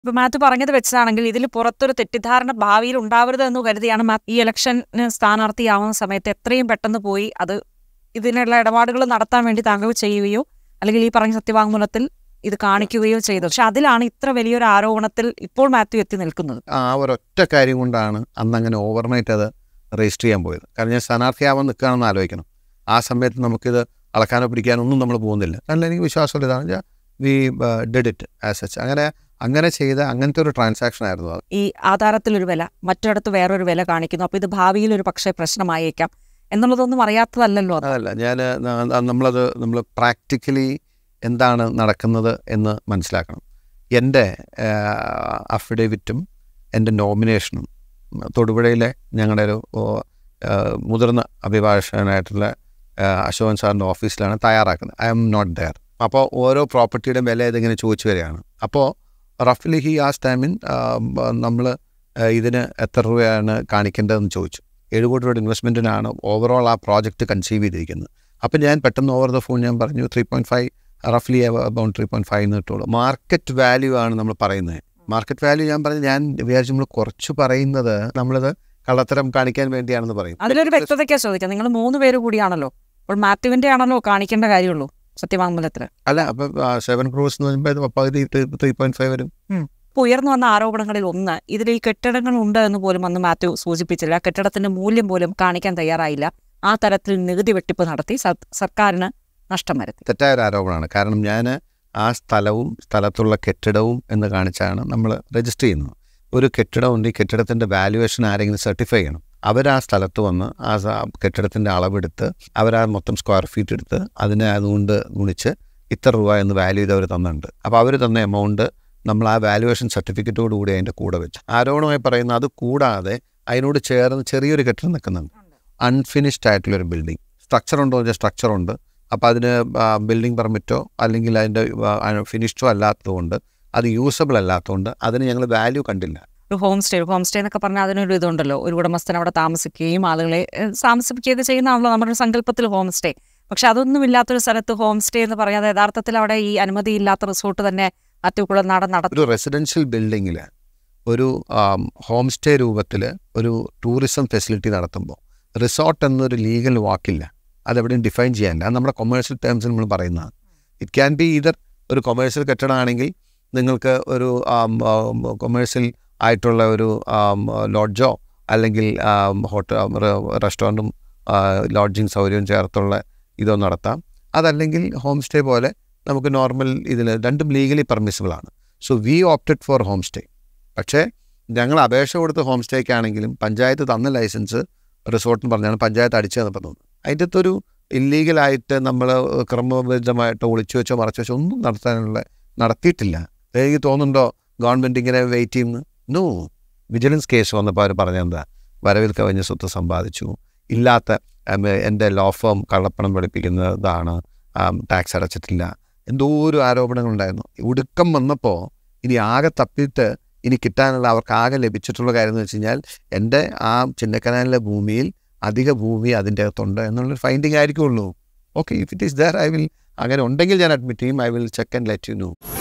ഇപ്പൊ മാത്യു പറഞ്ഞത് വെച്ചതാണെങ്കിൽ ഇതിൽ പുറത്തൊരു തെറ്റിദ്ധാരണ ഭാവിയിൽ ഉണ്ടാവരുത് എന്ന് കരുതിയാണ് മാ- ഈ ഇലക്ഷന് സ്ഥാനാർത്ഥിയാവുന്ന സമയത്ത് എത്രയും പെട്ടെന്ന് പോയി അത് ഇതിനുള്ള ഇടപാടുകൾ നടത്താൻ വേണ്ടി താങ്കൾ ചെയ്യുകയോ അല്ലെങ്കിൽ ഈ പറഞ്ഞ സത്യവാങ്മൂലത്തിൽ ഇത് കാണിക്കുകയോ ചെയ്തത് പക്ഷെ അതിലാണ് ഇത്ര വലിയൊരു ആരോപണത്തിൽ ഇപ്പോൾ മാത്യു എത്തി നിൽക്കുന്നത് ആ ഒരൊറ്റ കാര്യം കൊണ്ടാണ് അന്ന് അങ്ങനെ ഓവർനൈറ്റ് അത് രജിസ്റ്റർ ചെയ്യാൻ പോയത് കാരണം ഞാൻ സ്ഥാനാർത്ഥിയാവാൻ നിൽക്കുകയാണെന്ന് ആലോചിക്കണം ആ സമയത്ത് നമുക്കിത് അളക്കാനോ പിടിക്കാനോ ഒന്നും നമ്മൾ പോകുന്നില്ല കാരണം എനിക്ക് വിശ്വാസമുള്ള ഇതാണ് we did it as such അങ്ങനെ അങ്ങനെ ചെയ്ത അങ്ങനത്തെ ഒരു ട്രാൻസാക്ഷൻ ആയിരുന്നു അത് ഈ ആധാരത്തിലൊരു വില മറ്റൊരിടത്ത് വേറൊരു വില കാണിക്കുന്നു അപ്പോൾ ഇത് ഭാവിയിൽ ഒരു പക്ഷേ പ്രശ്നമായേക്കാം എന്നുള്ളതൊന്നും അറിയാത്തതല്ലല്ലോ അത് അതല്ല ഞാൻ നമ്മളത് നമ്മൾ പ്രാക്ടിക്കലി എന്താണ് നടക്കുന്നത് എന്ന് മനസ്സിലാക്കണം എൻ്റെ അഫിഡേവിറ്റും എൻ്റെ നോമിനേഷനും തൊടുപുഴയിലെ ഞങ്ങളുടെ ഒരു ഓ, ആ, മുതിർന്ന അഭിഭാഷകനായിട്ടുള്ള ആ, അശോകൻ സാറിൻ്റെ ഓഫീസിലാണ് തയ്യാറാക്കുന്നത് ഐ എം നോട്ട് ദയർ അപ്പോൾ ഓരോ പ്രോപ്പർട്ടിയുടെ വില ഇതിങ്ങനെ ചോദിച്ചു വരികയാണ് അപ്പോൾ റഫ്ലി ഹി ആ ടൈമിൻ നമ്മൾ ഇതിന് എത്ര രൂപയാണ് കാണിക്കേണ്ടതെന്ന് ചോദിച്ചു ഏഴ് കോടി രൂപയുടെ ഇൻവെസ്റ്റ്മെൻറ്റിനാണ് ഓവറോൾ ആ പ്രോജക്റ്റ് കൺസീവ് ചെയ്തിരിക്കുന്നത് അപ്പം ഞാൻ പെട്ടെന്ന് ഓവർ ദ ഫോൺ ഞാൻ പറഞ്ഞു ത്രീ പോയിൻറ്റ് ഫൈവ് റഫ്ലി അബൌണ്ട് ത്രീ പോയിൻറ്റ് ഫൈവ് എന്ന് കിട്ടുള്ളൂ മാർക്കറ്റ് വാല്യൂ ആണ് നമ്മൾ പറയുന്നത് മാർക്കറ്റ് വാല്യൂ ഞാൻ പറഞ്ഞു ഞാൻ വിചാരിച്ചു നമ്മൾ കുറച്ച് പറയുന്നത് നമ്മളത് കള്ളത്തരം കാണിക്കാൻ വേണ്ടിയാണെന്ന് പറയും അതിലൊരു വ്യക്തതയ്ക്കാ ചോദിക്കാം നിങ്ങൾ മൂന്ന് പേര് കൂടിയാണല്ലോ അപ്പോൾ മാത്യുവിന്റെ ആണല്ലോ കാണിക്കേണ്ട കാര്യമുള്ളൂ സത്യവാങ്മൂലത്തിൽ അല്ല അപ്പം സെവൻ ക്രോസ് എന്ന് പറയുമ്പോൾ പകുതി ത്രീ പോയിൻറ്റ് ഫൈവ് വരും ഇപ്പോൾ ഉയർന്നു വന്ന ആരോപണങ്ങളിൽ ഒന്ന് ഇതിൽ ഈ കെട്ടിടങ്ങൾ ഉണ്ട് എന്ന് പോലും അന്ന് മാത്യു സൂചിപ്പിച്ചില്ല കെട്ടിടത്തിന്റെ മൂല്യം പോലും കാണിക്കാൻ തയ്യാറായില്ല ആ തരത്തിൽ നികുതി വെട്ടിപ്പ് നടത്തി സർ- സർക്കാരിന് നഷ്ടം വരുത്തി തെറ്റായ ഒരു ആരോപണമാണ് കാരണം ഞാൻ ആ സ്ഥലവും സ്ഥലത്തുള്ള കെട്ടിടവും എന്ന് കാണിച്ചാണ് നമ്മൾ രജിസ്റ്റർ ചെയ്യുന്നത് ഒരു കെട്ടിടമുണ്ട് ഈ കെട്ടിടത്തിൻ്റെ വാല്യുവേഷൻ ആരെങ്കിലും സർട്ടിഫൈ ചെയ്യണം അവർ ആ സ്ഥലത്ത് വന്ന് ആ സ- കെട്ടിടത്തിൻ്റെ അളവെടുത്ത് അവർ ആ മൊത്തം സ്ക്വയർ ഫീറ്റ് എടുത്ത് അതിനെ അതുകൊണ്ട് ഗുണിച്ച് ഇത്ര രൂപ എന്ന് വാല്യൂ ചെയ്ത് അവർ തന്നിട്ടുണ്ട് അപ്പോൾ അവർ തന്ന എമൗണ്ട് നമ്മൾ ആ വാല്യുവേഷൻ സർട്ടിഫിക്കറ്റോട് കൂടി അതിൻ്റെ കൂടെ വെച്ച് ആരോപണമായി പറയുന്ന അത് കൂടാതെ അതിനോട് ചേർന്ന് ചെറിയൊരു കെട്ടിടം നിൽക്കുന്നുണ്ട് അൺഫിനിഷ്ഡ് ആയിട്ടുള്ളൊരു ബിൽഡിംഗ് സ്ട്രക്ചർ ഉണ്ടോ എന്ന് വെച്ചാൽ സ്ട്രക്ചർ ഉണ്ട് അപ്പോൾ അതിന് ബിൽഡിംഗ് പെർമിറ്റോ അല്ലെങ്കിൽ അതിൻ്റെ ഫിനിഷ്ഡോ അല്ലാത്തതുകൊണ്ട് അത് യൂസബിൾ അല്ലാത്തതുകൊണ്ട് അതിന് ഞങ്ങൾ വാല്യൂ കണ്ടില്ല ഒരു ഹോം സ്റ്റേ ഒരു ഹോം സ്റ്റേ എന്നൊക്കെ പറഞ്ഞാൽ അതിനൊരു ഇതുണ്ടല്ലോ ഒരു ഉടമസ്ഥൻ അവിടെ താമസിക്കുകയും ആളുകളെ ഏഹ്, താമസിപ്പിക്കുകയൊക്കെ ചെയ്യുന്നതാണല്ലോ നമ്മുടെ ഒരു സങ്കല്പത്തിൽ ഹോം സ്റ്റേ പക്ഷെ അതൊന്നും ഇല്ലാത്തൊരു സ്ഥലത്ത് ഹോം സ്റ്റേ എന്ന് പറയാതെ യഥാർത്ഥത്തിൽ അവിടെ ഈ അനുമതിയില്ലാത്ത റിസോർട്ട് തന്നെ അറ്റുകുളം നട നടത്തും ഒരു റെസിഡൻഷ്യൽ ബിൽഡിങ്ങിൽ ഒരു ഹോം സ്റ്റേ രൂപത്തിൽ ഒരു ടൂറിസം ഫെസിലിറ്റി നടത്തുമ്പോൾ റിസോർട്ട് എന്നൊരു ലീഗൽ വാക്കില്ല അതെവിടെയും ഡിഫൈൻ ചെയ്യാനില്ല അത് നമ്മുടെ കൊമേഴ്ഷ്യൽ ടേംസിൽ നമ്മൾ പറയുന്നതാണ് ഇറ്റ് ക്യാൻ ബി ഇതർ ഒരു കൊമേഴ്ഷ്യൽ കെട്ടിടമാണെങ്കിൽ നിങ്ങൾക്ക് ഒരു കൊമേഴ്ഷ്യൽ ആയിട്ടുള്ള ഒരു ലോഡ്ജോ അല്ലെങ്കിൽ ഹോട്ടൽ റെസ്റ്റോറൻറ്റും ലോഡ്ജിങ് സൗകര്യവും ചേർത്തുള്ള ഇതോ നടത്താം അതല്ലെങ്കിൽ ഹോം സ്റ്റേ പോലെ നമുക്ക് നോർമൽ ഇതിൽ രണ്ടും ലീഗലി പെർമിസിബിൾ ആണ് so we opted for home stay പക്ഷേ ഞങ്ങൾ അപേക്ഷ കൊടുത്ത് ഹോം സ്റ്റേക്ക് ആണെങ്കിലും പഞ്ചായത്ത് തന്ന ലൈസൻസ് റിസോർട്ടിന് പറഞ്ഞാണ് പഞ്ചായത്ത് അടിച്ചു തന്നപ്പോൾ തോന്നുന്നത് അതിൻ്റെ അകത്തൊരു ഇല്ലീഗലായിട്ട് നമ്മൾ ക്രമവിരുദ്ധമായിട്ട് ഒളിച്ചു വെച്ചോ മറച്ചു വെച്ചോ ഒന്നും നടത്താനുള്ള നടത്തിയിട്ടില്ല എനിക്ക് തോന്നുന്നുണ്ടോ ഗവൺമെൻറ് ഇങ്ങനെ വെയിറ്റ് ചെയ്യുന്നു നോ വിജിലൻസ് കേസ് വന്നപ്പോൾ അവർ പറഞ്ഞെന്താ വരവിൽ കവിഞ്ഞ സ്വത്ത് സമ്പാദിച്ചു ഇല്ലാത്ത ഉം, എൻ്റെ ലോ ഫേം കള്ളപ്പണം വെളുപ്പിക്കുന്നതാണ് ടാക്സ് അടച്ചിട്ടില്ല എന്തോ ഒരു ആരോപണങ്ങളുണ്ടായിരുന്നു ഒടുക്കം വന്നപ്പോൾ ഇനി ആകെ തപ്പിയിട്ട് ഇനി കിട്ടാനുള്ള അവർക്ക് ആകെ ലഭിച്ചിട്ടുള്ള കാര്യം എന്ന് വെച്ച് കഴിഞ്ഞാൽ എൻ്റെ ആ ചിന്നക്കനാലിലെ ഭൂമിയിൽ അധിക ഭൂമി അതിൻ്റെ അകത്തുണ്ട് എന്നുള്ളൊരു ഫൈൻഡിങ് ആയിരിക്കുള്ളൂ okay if it is there I will അങ്ങനെ ഉണ്ടെങ്കിൽ ഞാൻ അഡ്മിറ്റ് ചെയ്യും I will check and let you no